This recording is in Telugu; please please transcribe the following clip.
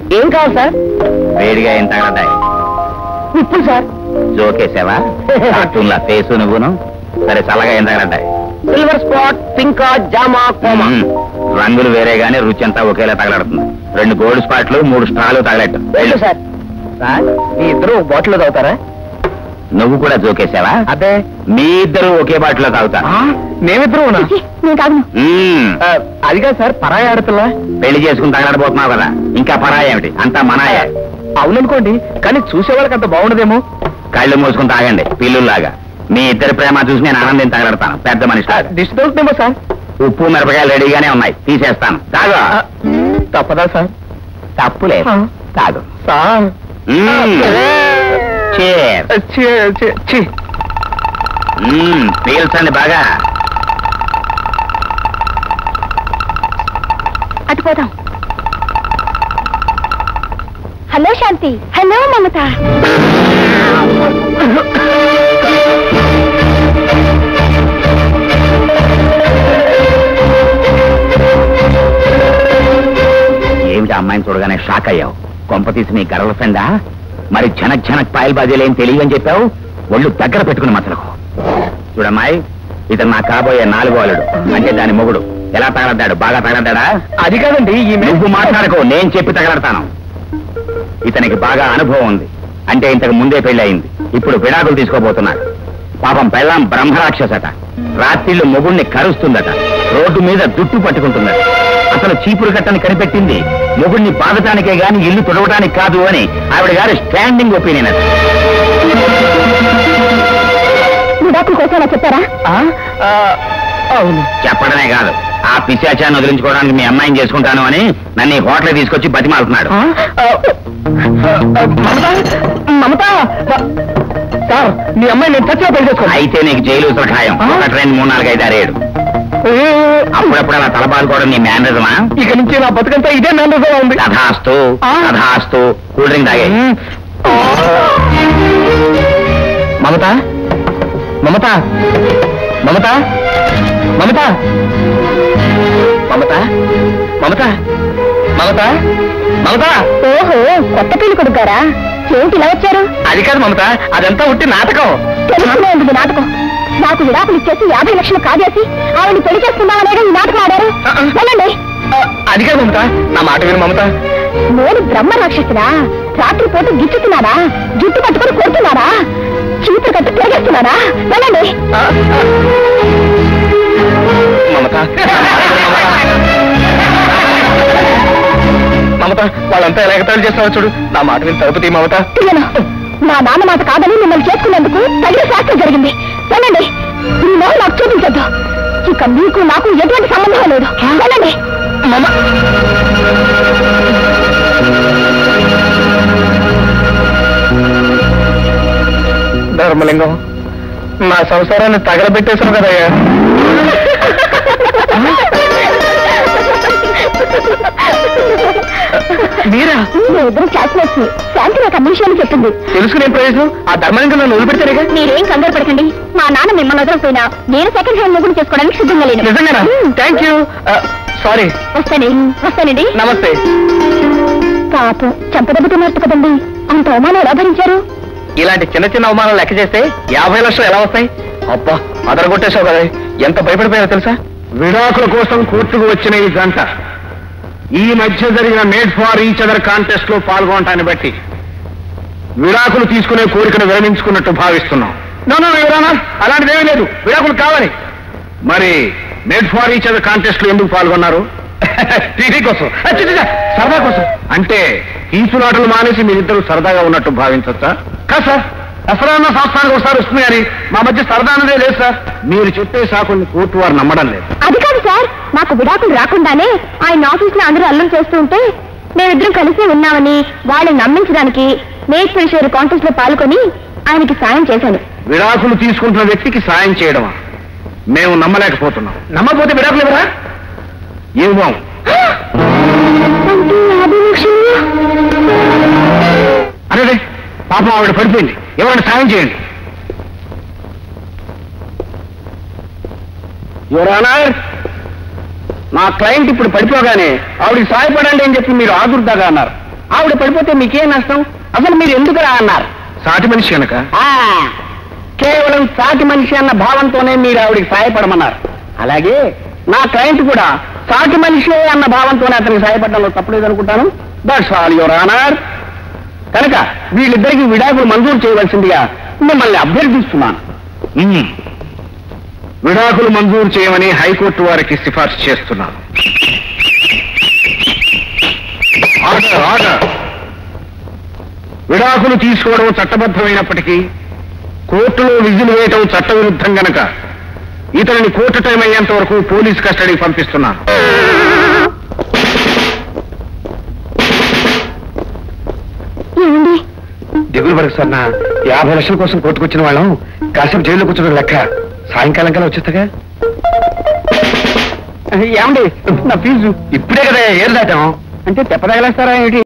ఏం కావాలి సార్ వేడిగా ఏం తగలదాయి ఇప్పుడు సార్ జోకేసావా కార్టూన్ల ఫేసు నువ్వును సరే చల్లగా ఏం తగలడ్డాయి సిల్వర్ స్పాట్ పింకా జామా కోమా మ్మ్. రంగులు వేరే గానీ రుచి అంతా ఒకేలా తగలడుతుంది రెండు గోల్డ్ స్పాట్లు మూడు స్టాలు తగలట్టు వెళ్ళు సార్ సార్ మీ ఇద్దరు బాటిల్ తాగుతారా నువ్వు కూడా జోకేసావా అదే మీ ఇద్దరు ఒకే బాటిలో తాగుతారు మేమిద్దరు నేను తాగను మ్మ్. అదిగా సార్ పరాయి ఆడపిల్ల పెళ్లి చేసుకుని తగలడబోతున్నావు కదా ఇంకా పరాయి ఏమిటి అంతా మనాయే అవుననుకోండి కానీ చూసే వాళ్ళకి అంత బాగుండదేమో కళ్ళు మూసుకుని తాగండి పిల్లుల్లాగా మీ ఇద్దరి ప్రేమ చూసి నేను ఆనందం తగలడతాను పెద్ద మనిషి లాగా. దిష్టి దొరుకుతుందేమో సార్ ఉప్పు మిరపకాయలు రెడీగానే ఉన్నాయి తీసేస్తాను తాగు ఆ, తప్పదా సార్ తప్పులేదు ఆ. తాగు సార్ మ్మ్. Cheers. ఛీ, ఛీ, ఛీ. మ్మ్. పీల్చండి బాగా అటు పోదాం హలో శాంతి హలో మమత ఏమిటి ఆ అమ్మాయిని చూడగానే షాక్ అయ్యావు కొంప తీసి నీ గర్వ ఫ్రెండా మరి జనక్ జనక్ పాయల్ బాజీలు ఏం తెలియని చెప్పావు ఒళ్ళు దగ్గర పెట్టుకుని మసలకు చూడమ్మాయి ఇతను నా కాబోయే నాలుగో అల్లుడు అంటే దాని మొగుడు ఎలా తగలడ్డాడు బాగా తగలడ్డాడా అది కాదండి ఈ నువ్వు మాట్లాడుకో నేను చెప్పి తగలడతాను ఇతనికి బాగా అనుభవం ఉంది అంటే ఇంతకు ముందే పెళ్లి అయింది ఇప్పుడు విడాకులు తీసుకోబోతున్నాడు పాపం పెళ్ళాం బ్రహ్మరాక్షసట రాత్రిళ్ళు మొగుణ్ణి కరుస్తుందట రోడ్డు మీద జుట్టు పట్టుకుంటుందట అసలు చీపురు కట్టని కనిపెట్టింది మొగుణ్ణి బాధటానికే గాని ఇల్లు తుడవటానికి కాదు అని ఆవిడ గారి స్టాండింగ్ ఒపీనియన్ అది విడాకుల కోసం చెప్పారా ఆ, ఆ, అవును చెప్పడమే కాదు ఆ పిశాచాన్ని వదిలించుకోవడానికి మీ అమ్మాయిని చేసుకుంటాను అని నన్ను ఈ హోటల్ తీసుకొచ్చి బతిమాలుతున్నాడు ఆ, ఆ, ఆ, మమత మమత మ- సార్ మీ అమ్మాయి నేను చచ్చినా పెళ్లి చేసుకోండి అయితే నీకు జైలు ఉసలు ఖాయం ఒకటి రెండు మూడు నాలుగు ఐదు ఆరు ఏడు అప్పుడప్పుడు అలా తలబాదుకోవడం నీ మేనరిజమా ఇక నుంచి నా బతుకంతా ఇదే నాన్నగా ఉంది కథాస్తు ఆ. కథాస్తు కూల్ డ్రింక్ తాగే ఉమ్. మమత మమత మమత మమత మమత మమత మమత మమత ఓహో కొత్త పెళ్లి కొడుకారా ఏంటి ఇలా వచ్చారు అది కాదు మమత అదంతా ఉట్టి నాటకం తెలుసుకునే ఉంది ఈ నాటకం నాకు విడాకులు ఇచ్చేసి యాభై లక్షలు కాజేసి ఆవిడ పెళ్లి చేసుకుందామనేగా ఈ నాటకం ఆడారు వెళ్ళండి ఆ, అది కాదు మమత నా మాట విను మమత నేను బ్రహ్మ రాక్షసురా రాత్రిపూట గిచ్చుతున్నారా జుట్టు పట్టుకొని కొడుతున్నారా చీపురు కట్టి తిరిగేస్తున్నారా వెళ్ళండి ఆ, ఆ. మమత మమత వాళ్ళంతా ఎలా ఎగతాళి చేస్తున్నారో చూడు నా మాట విని తలుపుతీ మమత తీయను నా నాన్న మాట కాదని మిమ్మల్ని చేసుకున్నందుకు తగిన శాస్త్రం జరిగింది వెళ్ళండి ఈ మొహం నాకు చూపించద్దు ఇక మీకు నాకు ఎటువంటి సంబంధం లేదు వెళ్ళండి మమ ధర్మలింగం నా సంసారాన్ని తగలబెట్టేశాను కదయ్యా మీరా ఇద్దరు క్లాస్మేట్స్ శాంతి నాకు అన్ని విషయాలు చెప్పింది తెలుసుకునే ప్రయోజనం ఆ ధర్మలింగం నన్ను వదిలిపెడతారేగా మీరేం కంగారు పడకండి మా నాన్న మిమ్మల్ని వదలకపోయినా నేను సెకండ్ హ్యాండ్ ముగ్గురు చేసుకోవడానికి సిద్ధంగా లేను నిజంగానా థ్యాంక్ యూ సారీ వస్తానండి వస్తానండి నమస్తే పాపం చంపదెబ్బతున్నట్టు కదండి అంత అవమానం ఎలా భరించారు ఇలాంటి చిన్న చిన్న అవమానాలు లెక్క చేస్తే యాభై లక్షలు ఎలా వస్తాయి అబ్బా అదరగొట్టేశావు కదా ఎంత భయపడిపోయావో తెలుసా విడాకుల కోసం కోర్టుకు వచ్చిన ఈ జంట ఈ మధ్య జరిగిన made for each other contest లో పాల్గొనటాన్ని బట్టి విడాకులు తీసుకునే కోరికను విరమించుకున్నట్టు భావిస్తున్నాం నో నో ఎవరన్నా అలాంటిదేమీ లేదు విడాకులు కావాలి మరి made for each other contest లో ఎందుకు పాల్గొన్నారు టీవీ కోసం అచ్చ, అచ్చ, అచ్చ, సరదా కోసం అంటే ఈసులాటలు మానేసి మీరిద్దరు సరదాగా ఉన్నట్టు భావించచ్చా కాదు సార్ దసరా అన్న సంవత్సరానికి ఒకసారి వస్తుంది కానీ మా మధ్య సరదా అన్నదే లేదు సార్ మీరు చెప్పే సాకుల్ని కోర్టు వారు నమ్మడం లేదు అది కాదు సార్ నాకు విడాకులు రాకుండానే ఆయన ఆఫీస్ లో అందరూ అల్లం చేస్తూ ఉంటే మేమిద్దరం కలిసి ఉన్నామని వాళ్ళని నమ్మించడానికి మేక్ ఫినిషర్ కాంటెస్ట్ లో పాల్గొని ఆయనకి సాయం చేశాను విడాకులు తీసుకుంటున్న వ్యక్తికి సాయం చేయడమా మేము నమ్మలేకపోతున్నాం నమ్మకపోతే విడాకులు ఎవరా ఇవ్వం అంటే యాభై లక్షలు అరే పాపం ఆవిడ పడిపోయింది ఎవరైనా సాయం చేయండి యువరానర్ నా క్లయింట్ ఇప్పుడు పడిపోగానే ఆవిడకి సాయపడండి అని చెప్పి మీరు ఆదుర్దాగా అన్నారు ఆవిడ పడిపోతే మీకేం నష్టం అసలు మీరు ఎందుకు రా అన్నారు సాటి మనిషి కనుక ఆ, కేవలం సాటి మనిషి అన్న భావంతోనే మీరు ఆవిడికి సాయపడమన్నారు అలాగే నా క్లయింట్ కూడా సాటి మనిషి అన్న భావంతోనే అతనికి సాయపడడంలో తప్పలేదు అనుకుంటాను దట్స్ ఆల్ యువర్ ఆనర్ కనుక వీళ్ళిద్దరికి విడాకులు మంజూరు చేయవలసిందిగా మిమ్మల్ని అభ్యర్థిస్తున్నాను మ్మ్. విడాకులు మంజూరు చేయమని హైకోర్టు వారికి సిఫార్సు చేస్తున్నాను ఆర్డర్ ఆర్డర్ విడాకులు తీసుకోవడం చట్టబద్ధమైనప్పటికీ కోర్టులో విజిల్ వేయటం చట్టవిరుద్ధం గనక ఇతనిని కోర్టు టైం అయ్యేంత వరకు పోలీస్ కస్టడీకి పంపిస్తున్నాను ఏమండి దిగులు పడకు సార్ నా యాభై లక్షల కోసం కొట్టుకొచ్చిన వాళ్ళం కాసేపు జైల్లో కూర్చోడం లెక్క సాయంకాలం కల్లా వచ్చేస్తాగా ఏమండి నా ఫీజు ఇప్పుడే కదా ఏరు దాటాం అంటే తెప్పదగలేస్తారా ఏంటి